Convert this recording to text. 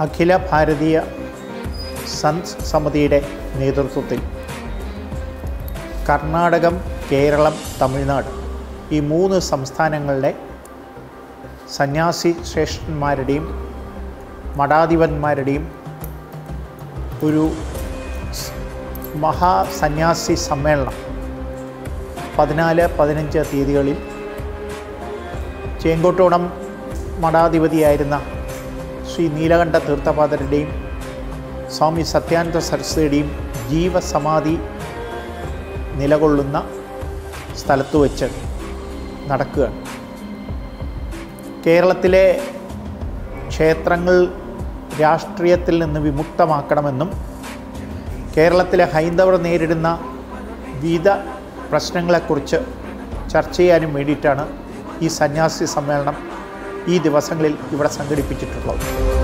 അഖില ഭാരതീയ സന്ത് സമിതിയുടെ നേതൃത്വത്തിൽ കർണാടകം കേരളം തമിഴ്നാട് ഈ മൂന്ന് സംസ്ഥാനങ്ങളുടെ സന്യാസി ശ്രേഷ്ഠന്മാരുടെയും മഠാധിപന്മാരുടെയും ഒരു സ് മഹാസന്യാസി സമ്മേളനം പതിനാല് പതിനഞ്ച് തീയതികളിൽ ചേങ്കോട്ടോണം മഠാധിപതിയായിരുന്ന ശ്രീ നീലകണ്ഠ തീർത്ഥപാദരുടെയും സ്വാമി സത്യാനന്ദ സരസ്വതിയുടെയും ജീവസമാധി നിലകൊള്ളുന്ന സ്ഥലത്ത് വെച്ച് നടക്കുകയാണ് കേരളത്തിലെ ക്ഷേത്രങ്ങൾ രാഷ്ട്രീയത്തിൽ നിന്ന് വിമുക്തമാക്കണമെന്നും കേരളത്തിലെ ഹൈന്ദവർ നേരിടുന്ന വിവിധ പ്രശ്നങ്ങളെക്കുറിച്ച് ചർച്ച ചെയ്യാനും വേണ്ടിയിട്ടാണ് ഈ സന്യാസി സമ്മേളനം ഈ ദിവസങ്ങളിൽ ഇവിടെ സംഘടിപ്പിച്ചിട്ടുള്ളത്